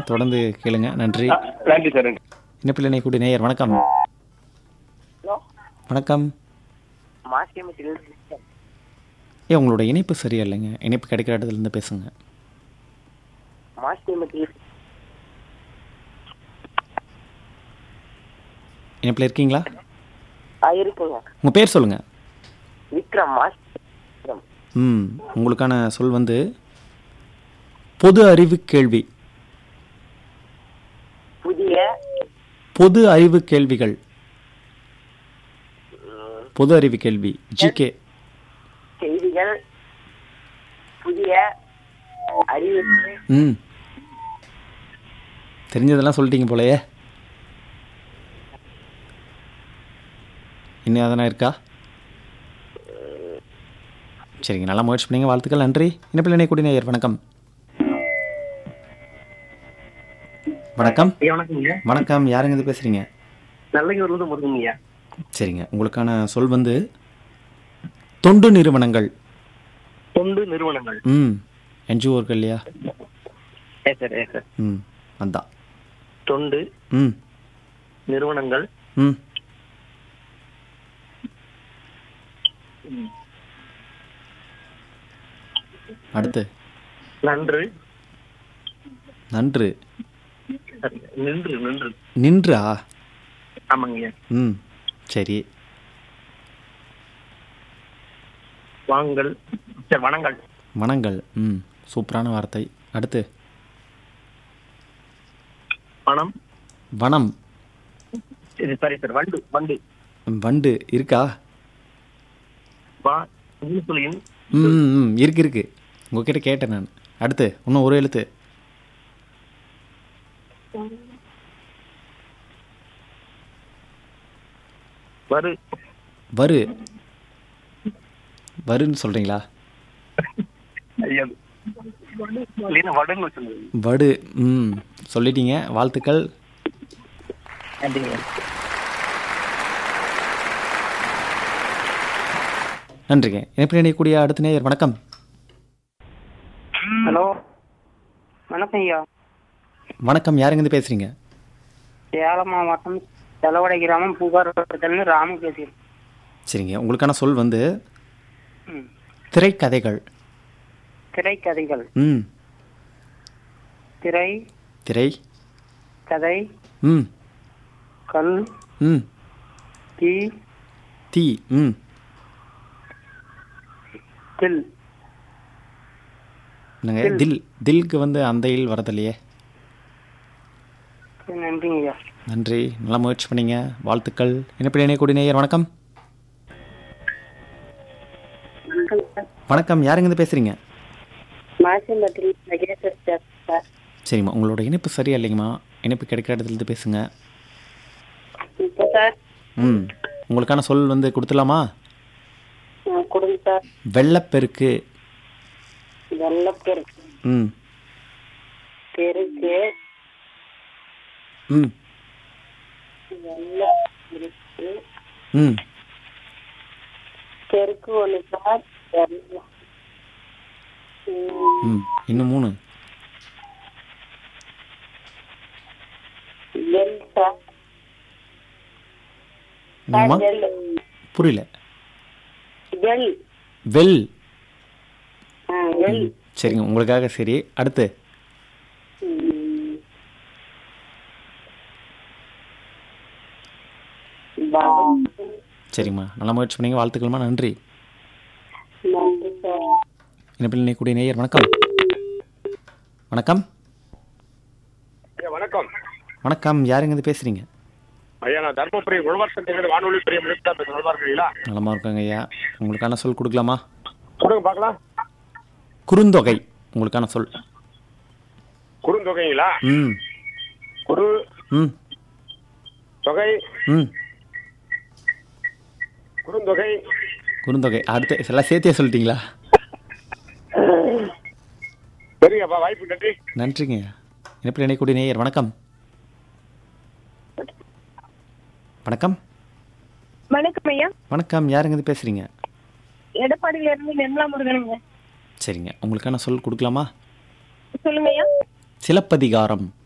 தொடர்ந்து கேளுங்க நன்றி ஆ, நன்றி சார் நன்றி இணைப்பில் இணைக்கூடிய நேயர் வணக்கம் ஹலோ வணக்கம் மாசியமத்தில் ஏ உங்களோட இணைப்பு சரியா இல்லைங்க இணைப்பு கிடைக்கிற இடத்துல இருந்து பேசுங்க மாசியமத்தில் இணைப்பில் இருக்கீங்களா ஆ இருக்குங்க உங்கள் பேர் சொல்லுங்கள் விக்ரம் மாசி விக்ரம் ம் உங்களுக்கான சொல் வந்து பொது அறிவு கேள்வி புதிய பொது அறிவு கேள்விகள் பொது அறிவு கேள்வி ஜிகே செய்திகள் புதிய அறிவிப்பு ம் தெரிஞ்சதெல்லாம் சொல்லிட்டீங்க போலயே இன்னும் அதனா இருக்கா சரிங்க நல்லா முயற்சி பண்ணீங்க வாழ்த்துக்கள் நன்றி இணைப்பில் இணைக்கூடிய நேயர் வணக்கம் வணக்கம் ஐயா வணக்கங்க வணக்கம் யாருங்க இது பேசுறீங்க நல்லூர்ல இருந்து முருகங்க சரிங்க உங்களுக்கான சொல் வந்து தொண்டு நிறுவனங்கள் தொண்டு நிறுவனங்கள் ம் என்ஜிஓ இருக்கு இல்லையா ஏ சார் ஏ சார் ம் அதான் தொண்டு ம் நிறுவனங்கள் ம் அடுத்து நன்று நன்று சரி, நின்று நின்று நின்றா ஆமாங்க ம் சரி வாங்கல் சரி வனங்கள் மனங்கள் ம் சூப்பரான வார்த்தை அடுத்து பணம் வனம் இது சரி சார் வண்டு வண்டு வண்டு இருக்கா வா புலியின் ம் ம் இருக்கு இருக்கு உங்ககிட்ட கேட்டேன் நான் அடுத்து இன்னும் ஒரு எழுத்து வரு வரு வருன்னு சொல்றீங்களா ஐயா இல்லைன்னா வடுன்னு வச்சுருந்தது வடு ம் சொல்லிட்டீங்க வாழ்த்துக்கள் நன்றிங்க நன்றிங்க இணைப்பில் இணையக்கூடிய அடுத்த நேயர் வணக்கம் ஹலோ வணக்கம் ஐயா வணக்கம் யாருங்க இருந்து பேசுறீங்க சேலம் மாவட்டம் செலவடை கிராமம் புகார் வட்டத்திலிருந்து ராமு பேசுகிறேன் சரிங்க உங்களுக்கான சொல் வந்து ம். திரைக்கதைகள் திரைக்கதைகள் ம் திரை திரை கதை ம் கல் ம் தீ தீ ம் தில் என்னங்க தில் தில்க்கு வந்து அந்த இல் வரதில்லையே சரி, நன்றிங்க ஐயா நன்றி நல்லா முயற்சி பண்ணீங்க வாழ்த்துக்கள் இணைப்பில் இணையக்கூடிய நேயர் வணக்கம் வணக்கம் யாருங்க இருந்து பேசுறீங்க மாசியம்பட்டில் நகேஸ்வர் சார் சரிம்மா உங்களோட இணைப்பு சரியா இல்லைங்கம்மா இணைப்பு கிடைக்கிற இடத்துல இருந்து பேசுங்க இப்போ சார் ம் உங்களுக்கான சொல் வந்து கொடுத்துலாமா கொடுங்க சார் வெள்ளப்பெருக்கு வெள்ளப்பெருக்கு ம் பெருக்கு ம் வெள்ளப்பெருக்கு ம் பெருக்கு ஒன்று சார் வெள்ளம். ம், ம் இன்னும் மூணு வெள் சார் என்னம்மா வெள் புரியல வெள் வெல் ஆ வெள் சரிங்க உங்களுக்காக சரி அடுத்து ம். பகம். சரிம்மா நல்லா முயற்சி பண்ணீங்க வாழ்த்துக்கள்மா நன்றி நன்றி சார் இணைப்பில் இணையக்கூடிய நேயர் வணக்கம் வணக்கம் ஐயா வணக்கம் வணக்கம் யாருங்க இது பேசுறீங்க ஐயா நான் தர்மபுரி உழவர் சந்தைகள் வானொலி பிரியம் நிறுத்தா பேச நல்லா இருக்கிறீங்களா நலமா இருக்காங்க ஐயா உங்களுக்கான சொல் கொடுக்கலாமா கொடுங்க பார்க்கலாம் குறுந்தொகை உங்களுக்கான சொல் குறுந்தொகைங்களா ம் குறு ம் தொகை ம் குறுந்தொகை குறுந்தொகை அடுத்து எல்லாம் சேர்த்தே சொல்லிட்டீங்களா சரிங்கப்பா வாய்ப்பு நன்றி நன்றிங்க இணைப்பில் இணையக்கூடிய நேயர் வணக்கம் வணக்கம் வணக்கம் ஐயா வணக்கம் யாருங்க இது பேசுறீங்க எடப்பாடியில இருந்து நிர்மலா முருகனுங்க சரிங்க உங்களுக்கான சொல் கொடுக்கலாமா சொல்லுங்க ஐயா சிலப்பதிகாரம்